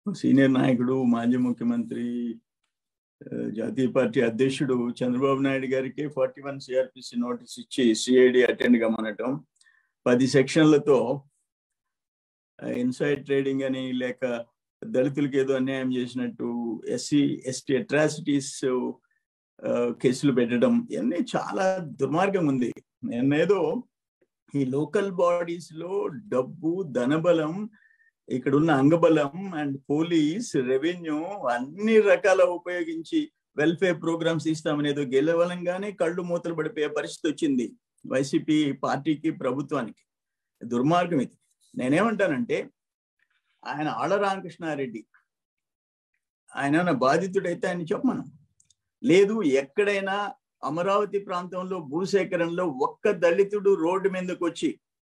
senior నాయకుడు మాజీ ముఖ్యమంత్రి ఆ, జాతీయ పార్టీ అధ్యక్షుడు చంద్రబాబు నాయుడు గారికి ఫార్టీ వన్ సిఆర్పిసి నోటీస్ ఇచ్చి సిఐడి అటెండ్ కమ్మనటం పది సెక్షన్లతో ఇన్సైడ్ ట్రేడింగ్ అని లేక దళితులకు ఏదో అన్యాయం చేసినట్టు ఎస్సీ ఎస్టీ అట్రాసిటీస్ కేసులు పెట్టడం ఇవన్నీ చాలా దుర్మార్గం ఉంది నేనేదో ఈ లోకల్ బాడీస్ లో డబ్బు ధనబలం ఇక్కడ ఉన్న అంగబలం అండ్ పోలీస్ రెవెన్యూ అన్ని రకాల ఉపయోగించి వెల్ఫేర్ ప్రోగ్రామ్స్ ఇస్తామనేదో గెలవలంగానే కళ్ళు మూతలు పడిపోయే పరిస్థితి వచ్చింది వైసీపీ పార్టీకి ప్రభుత్వానికి దుర్మార్గం ఇది నేనేమంటానంటే ఆయన ఆళ్ళ రామకృష్ణారెడ్డి ఆయన బాధితుడైతే ఆయన చెప్పమను లేదు ఎక్కడైనా అమరావతి ప్రాంతంలో భూసేకరణలో ఒక్క దళితుడు రోడ్డు మీదకి వచ్చి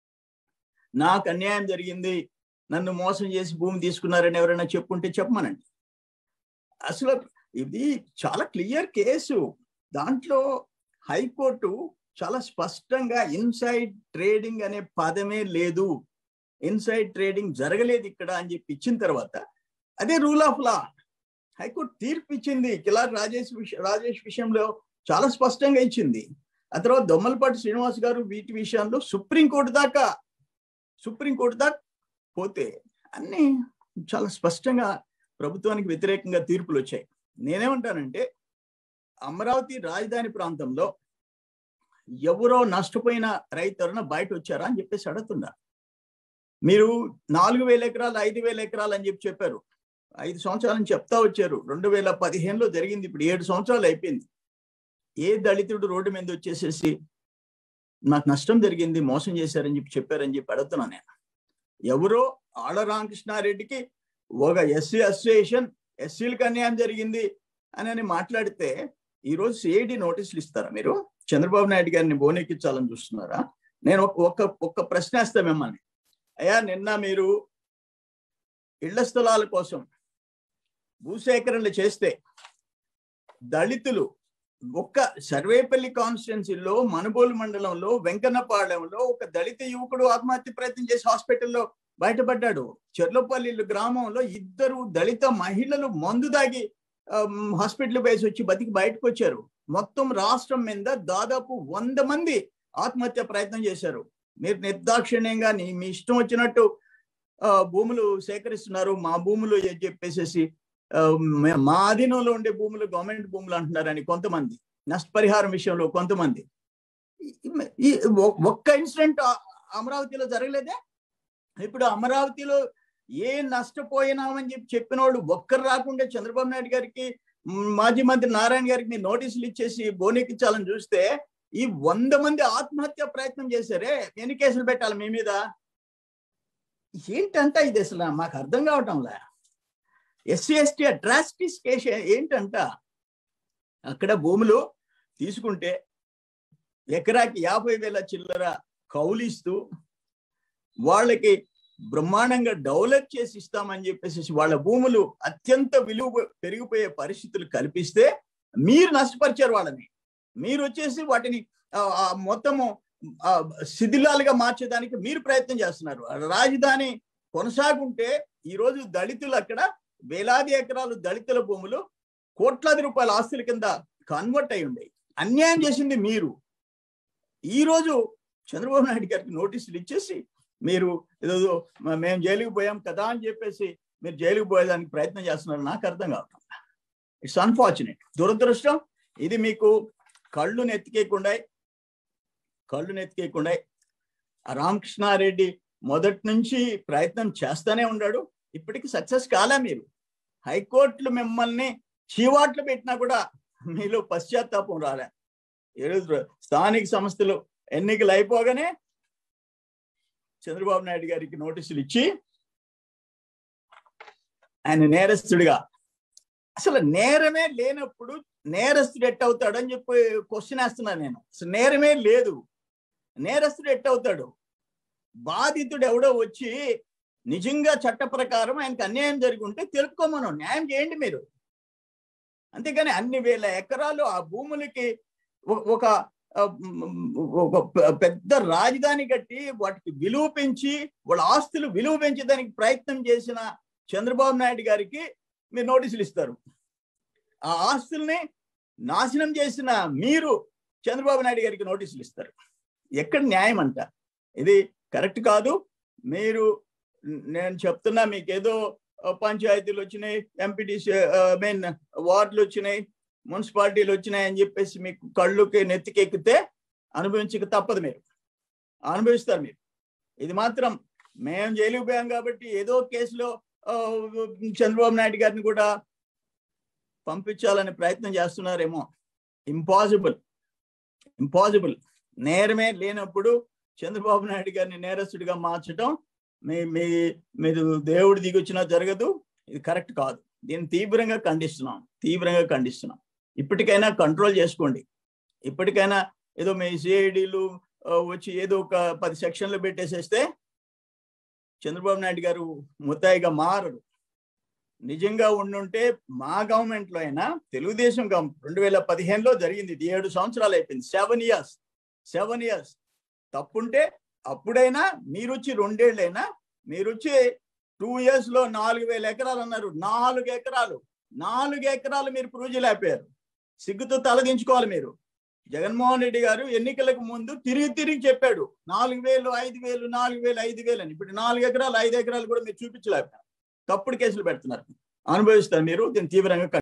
నాకు అన్యాయం జరిగింది నన్ను మోసం చేసి భూమి తీసుకున్నారని ఎవరైనా చెప్పుంటే చెప్పమనండి అసలు ఇది చాలా క్లియర్ కేసు దాంట్లో హైకోర్టు చాలా స్పష్టంగా ఇన్సైడ్ ట్రేడింగ్ అనే పదమే లేదు ఇన్సైడ్ ట్రేడింగ్ జరగలేదు ఇక్కడ అని చెప్పి ఇచ్చిన తర్వాత అదే రూల్ ఆఫ్ లా హైకోర్టు తీర్పు ఇచ్చింది కిలార్ రాజేష్ విష- రాజేష్ విషయంలో చాలా స్పష్టంగా ఇచ్చింది ఆ తర్వాత దొమ్మలపాటి శ్రీనివాస్ గారు వీటి విషయంలో సుప్రీంకోర్టు దాకా సుప్రీంకోర్టు దాకా పోతే అన్ని చాలా స్పష్టంగా ప్రభుత్వానికి వ్యతిరేకంగా తీర్పులు వచ్చాయి నేనేమంటానంటే అమరావతి రాజధాని ప్రాంతంలో ఎవరో నష్టపోయిన రైతులను బయట వచ్చారా అని చెప్పేసి అడుగుతున్నా మీరు నాలుగు వేల ఎకరాలు ఐదు వేల ఎకరాలు అని చెప్పి చెప్పారు ఐదు సంవత్సరాలని చెప్తా వచ్చారు రెండు వేల పదిహేనులో జరిగింది ఇప్పుడు ఏడు సంవత్సరాలు అయిపోయింది ఏ దళితుడు రోడ్డు మీద వచ్చేసేసి నాకు నష్టం జరిగింది మోసం చేశారని చెప్పి చెప్పారని చెప్పి అడుగుతున్నాను నేను ఎవరో ఆళ్ళ రామకృష్ణారెడ్డికి ఒక ఎస్సీ అసోసియేషన్ ఎస్సీలకు అన్యాయం జరిగింది అని అని మాట్లాడితే ఈరోజు సిఐడి నోటీసులు ఇస్తారా మీరు చంద్రబాబు నాయుడు గారిని బోనెక్కించాలని చూస్తున్నారా నేను ఒక ఒక్క ఒక్క ప్రశ్న వేస్తా మిమ్మల్ని అయ్యా నిన్న మీరు ఇళ్ల స్థలాల కోసం భూసేకరణలు చేస్తే దళితులు ఒక్క సర్వేపల్లి కాన్స్టిట్యున్సీలో మనుబోలు మండలంలో వెంకన్నపాలెంలో ఒక దళిత యువకుడు ఆత్మహత్య ప్రయత్నం చేసి హాస్పిటల్లో బయటపడ్డాడు చెర్లపల్లి గ్రామంలో ఇద్దరు దళిత మహిళలు మందు దాగి హాస్పిటల్ వేసి వచ్చి బతికి బయటకు వచ్చారు మొత్తం రాష్ట్రం మీద దాదాపు వంద మంది ఆత్మహత్య ప్రయత్నం చేశారు మీరు నిర్దాక్షిణ్యంగా నీ- మీ ఇష్టం వచ్చినట్టు ఆ, భూములు సేకరిస్తున్నారు మా భూములు అని చెప్పేసేసి ఆ, మే- మా అధీనంలో ఉండే భూములు గవర్నమెంట్ భూములు అంటున్నారని కొంతమంది నష్టపరిహారం విషయంలో కొంతమంది ఈ- ఈ ఒ- ఒక్క ఇన్సిడెంట్ అమరావతిలో జరగలేదే ఇప్పుడు అమరావతిలో ఏ నష్టపోయినామని చెప్పి చెప్పిన వాళ్ళు ఒక్కరు రాకుండా చంద్రబాబు నాయుడు గారికి మ్, మాజీ మంత్రి నారాయణ గారికి మీరు నోటీసులు ఇచ్చేసి బోనెక్కించాలని చూస్తే ఈ వంద మంది ఆత్మహత్య ప్రయత్నం చేశారే ఎన్ని కేసులు పెట్టాలి మీ మీద ఏంటంట ఇది అసలు మాకు అర్థం కావటంలా ఎస్సీ ఎస్టీ అట్రాసిటీస్ కేసు ఏంటంట అక్కడ భూములు తీసుకుంటే ఎకరాకి యాభై వేల చిల్లర కౌలిస్తూ వాళ్ళకి బ్రహ్మాండంగా డెవలప్ చేసి ఇస్తామని చెప్పేసి వాళ్ళ భూములు అత్యంత విలువ పెరిగిపోయే పరిస్థితులు కల్పిస్తే మీరు నష్టపరిచారు వాళ్ళని మీరు వచ్చేసి వాటిని ఆ, ఆ మొత్తము ఆ, శిథిలాలుగా మార్చేదానికి మీరు ప్రయత్నం చేస్తున్నారు ఆ రాజధాని కొనసాగుంటే ఈ రోజు దళితులు అక్కడ వేలాది ఎకరాలు దళితుల భూములు కోట్లాది రూపాయల ఆస్తుల కింద కన్వర్ట్ అయి ఉండేవి అన్యాయం చేసింది మీరు ఈ రోజు చంద్రబాబు నాయుడు గారికి నోటీసులు ఇచ్చేసి మీరు ఏదో మ- మేము జైలుకి పోయాం కదా అని చెప్పేసి మీరు జైలుకి పోయేదానికి ప్రయత్నం చేస్తున్నారు నాకు అర్థం కావటం ఇట్స్ అన్ఫార్చునేట్ దురదృష్టం ఇది మీకు కళ్ళు నెత్తికేయకుండా కళ్ళు నెత్తికేయకుండా ఆ రామకృష్ణారెడ్డి మొదటి నుంచి ప్రయత్నం చేస్తానే ఉన్నాడు ఇప్పటికి సక్సెస్ కాలే మీరు హైకోర్టులు మిమ్మల్ని చీవాట్లు పెట్టినా కూడా మీలో పశ్చాత్తాపం రాలే ఈరోజు స్థానిక సంస్థలు ఎన్నికలు అయిపోగానే చంద్రబాబు నాయుడు గారికి నోటీసులు ఇచ్చి ఆయన నేరస్తుడిగా అసలు నేరమే లేనప్పుడు నేరస్తుడు ఎట్టవుతాడు అని చెప్పి క్వశ్చన్ వేస్తున్నాను నేను అసలు నేరమే లేదు నేరస్తుడు ఎట్టవుతాడు బాధితుడు ఎవడో వచ్చి నిజంగా చట్ట ప్రకారం ఆయనకు అన్యాయం జరిగి ఉంటే తెలుపుకోమను న్యాయం చేయండి మీరు అంతేగాని అన్ని వేల ఎకరాలు ఆ భూములకి ఒ- ఒక ఆ, మ్, ఒక పె- పెద్ద రాజధాని కట్టి వాటికి విలువ పెంచి వాళ్ళ ఆస్తులు విలువ పెంచేదానికి ప్రయత్నం చేసిన చంద్రబాబు నాయుడు గారికి మీరు నోటీసులు ఇస్తారు ఆ ఆస్తుల్ని నాశనం చేసిన మీరు చంద్రబాబు నాయుడు గారికి నోటీసులు ఇస్తారు ఎక్కడ న్యాయం అంట ఇది కరెక్ట్ కాదు మీరు నేను చెప్తున్నా మీకు ఏదో పంచాయతీలు వచ్చినాయి ఎంపీటీసీ మెయిన్ వార్డులు వచ్చినాయి మున్సిపాలిటీలు వచ్చినాయి అని చెప్పేసి మీకు కళ్ళుకి నెత్తికెక్కితే అనుభవించక తప్పదు మీరు అనుభవిస్తారు మీరు ఇది మాత్రం మేము జైలుకు పోయాం కాబట్టి ఏదో కేసులో చంద్రబాబు నాయుడు గారిని కూడా పంపించాలని ప్రయత్నం చేస్తున్నారేమో ఇంపాసిబుల్ ఇంపాసిబుల్ నేరమే లేనప్పుడు చంద్రబాబు నాయుడు గారిని నేరస్తుడిగా మార్చడం మీ మీ మీరు దేవుడు దిగొచ్చినా జరగదు ఇది కరెక్ట్ కాదు దీన్ని తీవ్రంగా ఖండిస్తున్నాం తీవ్రంగా ఖండిస్తున్నాం ఇప్పటికైనా కంట్రోల్ చేసుకోండి ఇప్పటికైనా ఏదో మీ సిఐడిలు వచ్చి ఏదో ఒక పది సెక్షన్లు పెట్టేసేస్తే చంద్రబాబు నాయుడు గారు ముత్తాయిగా మారరు నిజంగా ఉండుంటే మా గవర్నమెంట్ లో అయినా తెలుగుదేశం గవర్నమెంట్ రెండు వేల పదిహేనులో జరిగింది ఇది ఏడు సంవత్సరాలు అయిపోయింది సెవెన్ ఇయర్స్ సెవెన్ ఇయర్స్ తప్పుంటే అప్పుడైనా మీరు వచ్చి రెండేళ్ళైనా మీరు వచ్చి టూ ఇయర్స్ లో నాలుగు వేల ఎకరాలు అన్నారు నాలుగు ఎకరాలు నాలుగు ఎకరాలు మీరు ప్రూవ్ చేయలేకపోయారు సిగ్గుతో తలదించుకోవాలి మీరు జగన్మోహన్ రెడ్డి గారు ఎన్నికలకు ముందు తిరిగి తిరిగి చెప్పాడు నాలుగు వేలు ఐదు వేలు నాలుగు వేలు ఐదు వేలు అని ఇప్పుడు నాలుగు ఎకరాలు ఐదు ఎకరాలు కూడా మీరు చూపించలేకపోయారు తప్పుడు కేసులు పెడుతున్నారు అనుభవిస్తారు మీరు దీన్ని తీవ్రంగా